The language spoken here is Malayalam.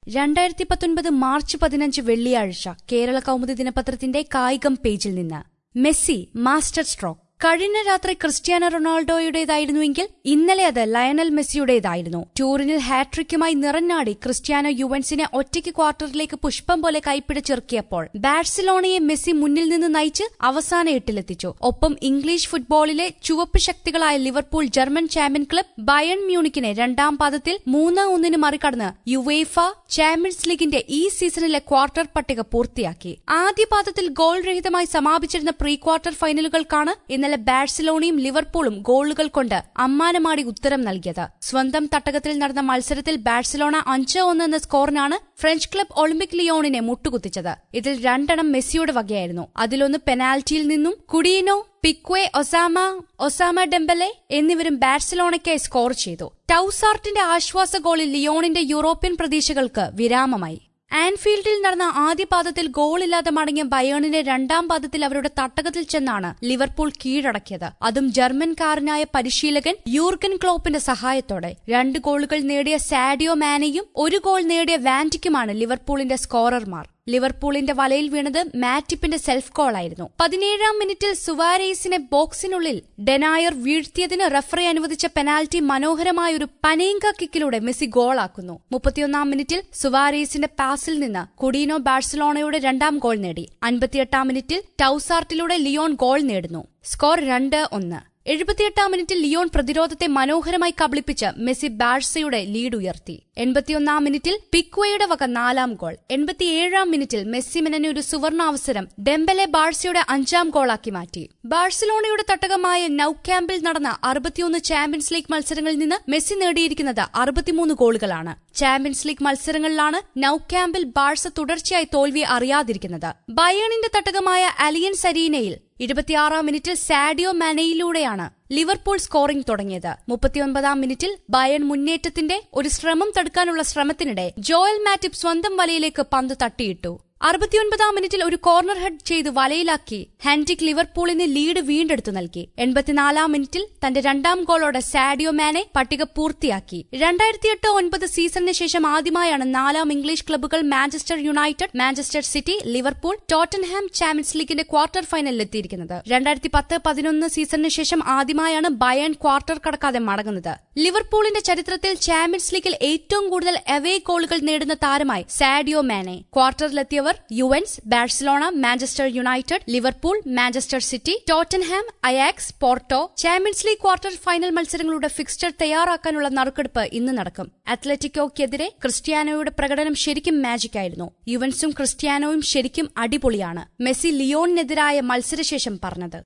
രണ്ടായിരത്തി പത്തൊൻപത് മാർച്ച് പതിനഞ്ച് വെള്ളിയാഴ്ച കേരള കൗമുദി ദിനപത്രത്തിന്റെ കായികം പേജിൽ നിന്ന് മെസ്സി മാസ്റ്റർ സ്ട്രോക്ക് കഴിഞ്ഞ രാത്രി ക്രിസ്ത്യാനോ റൊണാൾഡോയുടേതായിരുന്നുവെങ്കിൽ ഇന്നലെ അത് ലയണൽ മെസ്സിയുടേതായിരുന്നു ടൂറിനിൽ ഹാട്രിക്കുമായി നിറഞ്ഞാടി ക്രിസ്ത്യാനോ യുവൻസിനെ ഒറ്റയ്ക്ക് ക്വാർട്ടറിലേക്ക് പുഷ്പം പോലെ കൈപ്പിടിച്ചിറക്കിയപ്പോൾ ബാഴ്സലോണയെ മെസ്സി മുന്നിൽ നിന്ന് നയിച്ച് അവസാന എട്ടിലെത്തിച്ചു ഒപ്പം ഇംഗ്ലീഷ് ഫുട്ബോളിലെ ചുവപ്പ് ശക്തികളായ Liverpool German champion club Bayern മ്യൂണിക്കിനെ രണ്ടാം പാദത്തിൽ മൂന്ന് ഒന്നിന് മറികടന്ന് യുവേഫ ചാമ്പ്യൻസ് ലീഗിന്റെ ഈ സീസണിലെ ക്വാർട്ടർ പട്ടിക പൂർത്തിയാക്കി ആദ്യ പാദത്തിൽ ഗോൾ രഹിതമായി സമാപിച്ചിരുന്ന പ്രീ ക്വാർട്ടർ ഫൈനലുകൾക്കാണ് ഇന്നലെ ബാഴ്സലോണയും ലിവർപൂളും ഗോളുകൾ കൊണ്ട് അമ്മാനമാടി ഉത്തരം നൽകിയത് സ്വന്തം തട്ടകത്തിൽ നടന്ന മത്സരത്തിൽ ബാഴ്സലോണ അഞ്ച് ഒന്ന് എന്ന സ്കോറിനാണ് ഫ്രഞ്ച് ക്ലബ് ഒളിമ്പിക് ലിയോണിനെ മുട്ടുകുത്തിച്ചത് ഇതിൽ രണ്ടെണ്ണം മെസ്സിയുടെ വകയായിരുന്നു അതിലൊന്ന് പെനാൽറ്റിയിൽ നിന്നും Coutinho Pique Ousmane Ousmane Dembele എന്നിവരും ബാഴ്സലോണയ്ക്കായി സ്കോർ ചെയ്തു ടൌസാർട്ടിന്റെ ആശ്വാസ ഗോളിൽ ലിയോണിന്റെ യൂറോപ്യൻ പ്രതീക്ഷകൾക്ക് വിരാമമായി ആൻഫീൽഡിൽ നടന്ന ആദ്യ പാദത്തിൽ ഗോളില്ലാതെ മടങ്ങിയ ബയേണിന്റെ രണ്ടാം പാദത്തിൽ അവരുടെ തട്ടകത്തിൽ ചെന്നാണ് ലിവർപൂൾ കീഴടക്കിയത് അതും ജർമ്മൻകാരനായ പരിശീലകൻ യൂർഗൻ ക്ലോപ്പിന്റെ സഹായത്തോടെ രണ്ട് ഗോളുകൾ നേടിയ സാഡിയോ മാനയും ഒരു ഗോൾ നേടിയ വാൻറ്റിക്കുമാണ് ലിവർപൂളിന്റെ സ്കോറർമാർ ലിവർപൂളിന്റെ വലയിൽ വീണത് മാറ്റിപ്പിന്റെ സെൽഫ് ഗോളായിരുന്നു പതിനേഴാം മിനിറ്റിൽ സുവാരേസിനെ ബോക്സിനുള്ളിൽ ഡെനായർ വീഴ്ത്തിയതിന് റഫറി അനുവദിച്ച പെനാൽറ്റി മനോഹരമായ ഒരു പനേങ്ക കിക്കിലൂടെ മെസ്സി ഗോളാക്കുന്നു മുപ്പത്തിയൊന്നാം മിനിറ്റിൽ സുവാരേസിന്റെ പാസിൽ നിന്ന് കുഡീനോ ബാഴ്സലോണയുടെ രണ്ടാം ഗോൾ നേടി അൻപത്തിയെട്ടാം മിനിറ്റിൽ ടൌസാർട്ടിലൂടെ ലിയോൺ ഗോൾ നേടുന്നു സ്കോർ രണ്ട് ഒന്ന് എഴുപത്തിയെട്ടാം മിനിറ്റിൽ ലിയോൺ പ്രതിരോധത്തെ മനോഹരമായി കബളിപ്പിച്ച് മെസ്സി ബാഴ്സയുടെ ലീഡ് ഉയർത്തി എൺപത്തിയൊന്നാം മിനിറ്റിൽ പിക്വയുടെ വക നാലാം ഗോൾ എൺപത്തിയേഴാം മിനിറ്റിൽ മെസ്സി മെനന് ഒരു സുവർണാവസരം ഡെമ്പലെ ബാഴ്സയുടെ അഞ്ചാം ഗോളാക്കി മാറ്റി ബാഴ്സലോണയുടെ തട്ടകമായ നൌക്യാമ്പിൽ നടന്ന അറുപത്തിയൊന്ന് ചാമ്പ്യൻസ് ലീഗ് മത്സരങ്ങളിൽ നിന്ന് മെസ്സി നേടിയിരിക്കുന്നത് അറുപത്തിമൂന്ന് ഗോളുകളാണ് ചാമ്പ്യൻസ് ലീഗ് മത്സരങ്ങളിലാണ് നൌക്യാമ്പിൽ ബാഴ്സ തുടർച്ചയായി തോൽവി അറിയാതിരിക്കുന്നത് ബയേണിന്റെ തട്ടകമായ അലിയൻസ് അരീനയിൽ ഇരുപത്തിയാറാം മിനിറ്റിൽ സാഡിയോ മാനയിലൂടെയാണ് ലിവർപൂൾ സ്കോറിംഗ് തുടങ്ങിയത് മുപ്പത്തിയൊൻപതാം മിനിറ്റിൽ ബയൺ മുന്നേറ്റത്തിന്റെ ഒരു ശ്രമം തടുക്കാനുള്ള ശ്രമത്തിനിടെ ജോയൽ മാറ്റിപ്പ് സ്വന്തം വലയിലേക്ക് പന്ത് തട്ടിയിട്ടു അറുപത്തിയൊൻപതാം മിനിറ്റിൽ ഒരു കോർണർ ഹെഡ് ചെയ്ത് വലയിലാക്കി ഹാൻഡിക് ലിവർപൂളിന് ലീഡ് വീണ്ടെടുത്തു നൽകി എൺപത്തിനാലാം മിനിറ്റിൽ തന്റെ രണ്ടാം ഗോളോടെ സാഡിയോ മാനെ പട്ടിക പൂർത്തിയാക്കി രണ്ടായിരത്തി എട്ട് ഒൻപത് സീസണിന് ശേഷം ആദ്യമായാണ് നാലാം ഇംഗ്ലീഷ് ക്ലബ്ബുകൾ Manchester United Manchester City Liverpool Tottenham champions ലീഗിന്റെ ക്വാർട്ടർ ഫൈനലിൽ എത്തിയിരിക്കുന്നത് രണ്ടായിരത്തി പത്ത് പതിനൊന്ന് സീസണിന് ശേഷം ആദ്യമായാണ് ബയൺ ക്വാർട്ടർ കടക്കാതെ മടങ്ങുന്നത് ലിവർപൂളിന്റെ ചരിത്രത്തിൽ ചാമ്പ്യൻസ് ലീഗിൽ ഏറ്റവും കൂടുതൽ എവേ ഗോളുകൾ നേടുന്ന താരമായി സാഡിയോ മാനെ ക്വാർട്ടറിലെത്തിയവർ Juventus Barcelona Manchester United Liverpool Manchester City Tottenham Ajax Porto champions league quarter final മത്സരങ്ങളുടെ ഫിക്സ്ചർ തയ്യാറാക്കാനുള്ള നറുക്കെടുപ്പ് ഇന്ന് നടക്കും അത്ലറ്റിക്കോയ്ക്കെതിരെ ക്രിസ്ത്യാനോയുടെ പ്രകടനം ശരിക്കും മാജിക് ആയിരുന്നു യുവൻസും ക്രിസ്ത്യാനോയും ശരിക്കും അടിപൊളിയാണ് മെസ്സി ലിയോണിനെതിരായ മത്സരശേഷം പറഞ്ഞത്